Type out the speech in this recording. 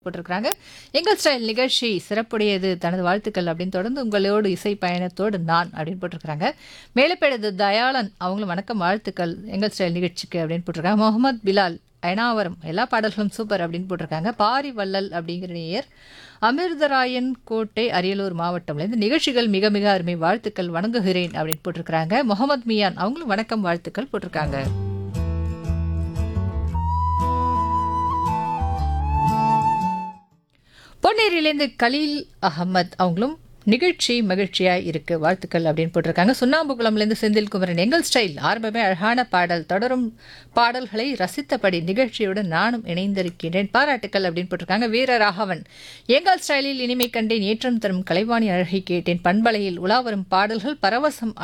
போட்டிருக்கிறாங்க எங்கள் ஸ்டைல் நிகழ்ச்சி சிறப்புடையது தனது வாழ்த்துக்கள் அப்படின்னு தொடர்ந்து உங்களோடு இசை பயணத்தோடு நான் அப்படின்னு போட்டிருக்கிறாங்க மேலப்பேடது தயாளன் அவங்களும் வணக்கம் வாழ்த்துக்கள் எங்கள் ஸ்டைல் நிகழ்ச்சிக்கு அப்படின்னு போட்டிருக்காங்க முகமது பிலால் அயனாவரம் எல்லா பாடல்களும் சூப்பர் அப்படின்னு போட்டிருக்காங்க பாரி வள்ளல் அப்படிங்கிற நேயர் அமிர்தராயன் கோட்டை அரியலூர் மாவட்டம்ல இந்த நிகழ்ச்சிகள் மிக மிக அருமை வாழ்த்துக்கள் வணங்குகிறேன் அப்படின்னு போட்டிருக்கிறாங்க முகமது மியான் அவங்களும் வணக்கம் வாழ்த்துக்கள் போட்டிருக்காங்க பொன்னேரியிலேருந்து கலீல் அகமத் அவங்களும் நிகழ்ச்சி மகிழ்ச்சியாக இருக்கு வாழ்த்துக்கள் அப்படின்னு போட்டிருக்காங்க சுண்ணாம்புக்குளம்லேருந்து செந்தில் குமரன் எங்கள் ஸ்டைல் ஆரம்பமே அழகான பாடல் தொடரும் பாடல்களை ரசித்தபடி நிகழ்ச்சியுடன் நானும் இணைந்திருக்கிறேன் பாராட்டுக்கள் அப்படின்னு போட்டிருக்காங்க வீரராகவன் எங்கள் ஸ்டைலில் இனிமை கண்டேன் ஏற்றம் தரும் கலைவாணி அழகை கேட்டேன் பண்பலையில் உலாவரும் பாடல்கள் பரவசம்